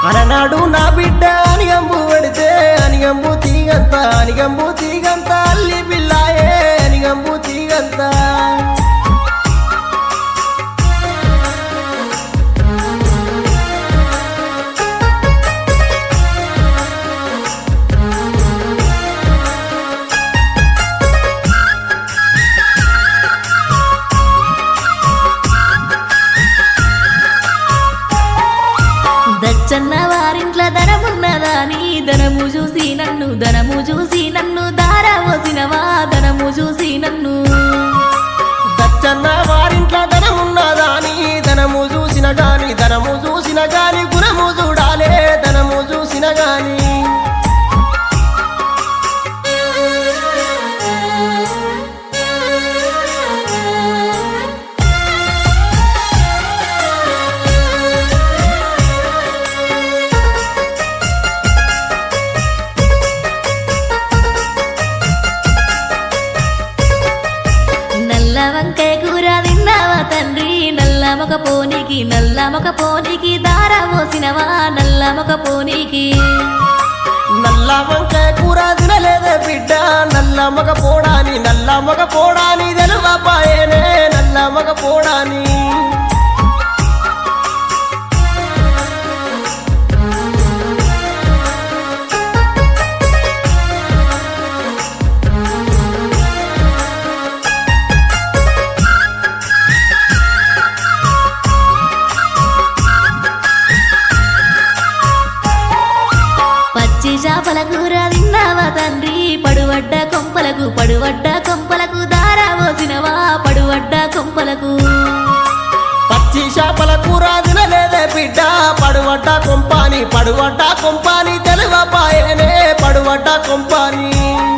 అలనాడు నా బిడ్డ అనిగంబు పెడితే అనిగంబు తీగంత అనిగంబు తీగంత అల్లి బిల్లాయే అనిగంబు తీగంత దచ్చన్న వారింట్ల ధనమున్నదాని ధనము చూసి నన్ను ధనము చూసి నన్ను దారా పోసినవా ధనము చూసి నన్ను దచ్చన్న వారింట్ల ధనమున్నదా అని ధనము చూసిన గాని ధనము చూసిన గాని గుణము చూడాలే ధనము చూసిన గాని నల్ల వంకాయ కూర తిన్నావా తండ్రి నల్ల మొక పోనీకి నల్ల మొక పోనీకి దారా పోసినవా నల్ల మొక పోనీకి నల్ల వంకాయ కూర తినలేదే బిడ్డ నల్ల మగ పోడాని నల్ల మగ పోడాని తెలువపాయేనే నల్ల మగ పోడాని పచ్చి చేపల కూర తిన్నావా తండ్రి పడువడ్డ కొంపలకు పడువడ్డ కొంపలకు దారా పోసినవా పడువడ్డ కొంపలకు పచ్చి చేపల కూర తినలేదే బిడ్డ పడువడ్డ కొంపాని పడువడ్డ కొంపాని తెలువపాయేనే పడువడ్డ కొంపాని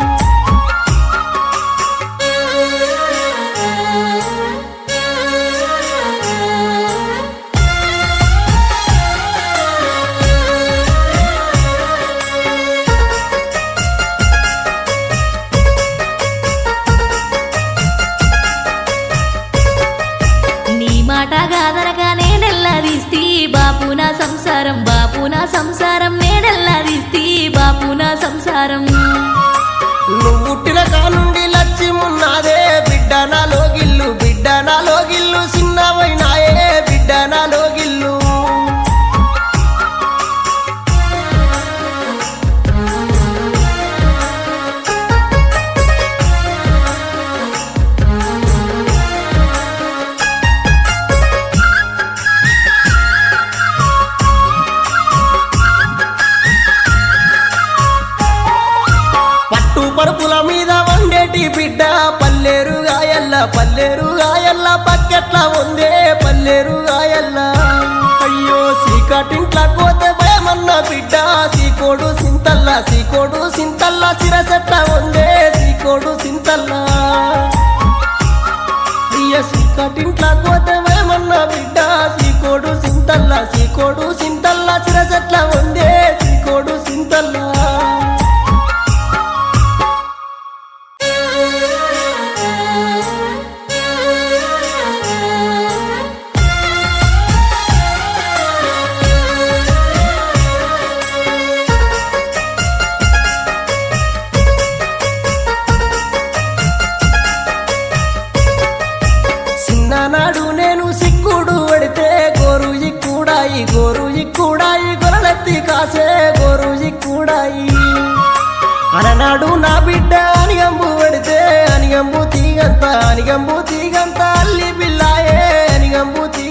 నీ మాట గాదనగా నేనెల్లాదిస్తి బాపు నా సంసారం బాపు నా సంసారం నేనెల్లాదిస్తి బాపు నా సంసారం నువ్వు పుట్టిన కానుండి లక్ష్యమున్నదే బిడ్డ నాలో గిల్లు బిడ్డ నాలో గిల్లు చిన్నవైనాయే బిడ్డ నాలో గిల్లు పట్టు పరుపుల మీద వండేటి బిడ్డ పల్లేరు గాయల్ల పల్లేరు గాయల్ల పక్కెట్ల ఉందే పల్లేరు గాయల్ల అయ్యో సీకటింట్ల కోతే భయమన్న బిడ్డ సీకోడు సింతల్ల సీకోడు సింతల్ల సిరసెట్ల ఉందే సీకోడు సింతల్ల అయ్య సీకటింట్ల కోతే భయమన్న బిడ్డ సీకోడు సింతల్ల సీకోడు సింతల్ల సిరసెట్ల ఉందే సీకోడు సింతల్ల చిన్ననాడు నేను సిక్కుడు పడితే గోరు ఇక్కుడాయి గోరు ఇక్కుడాయి గొరలెత్తి కాసే గోరు ఇక్కుడాయి అలనాడు నా బిడ్డ అనిగంబు పెడితే అనిగంబు తీగంత అనిగంబు తీగంత అల్లి బిల్లాయే అనిగంబు తీగంత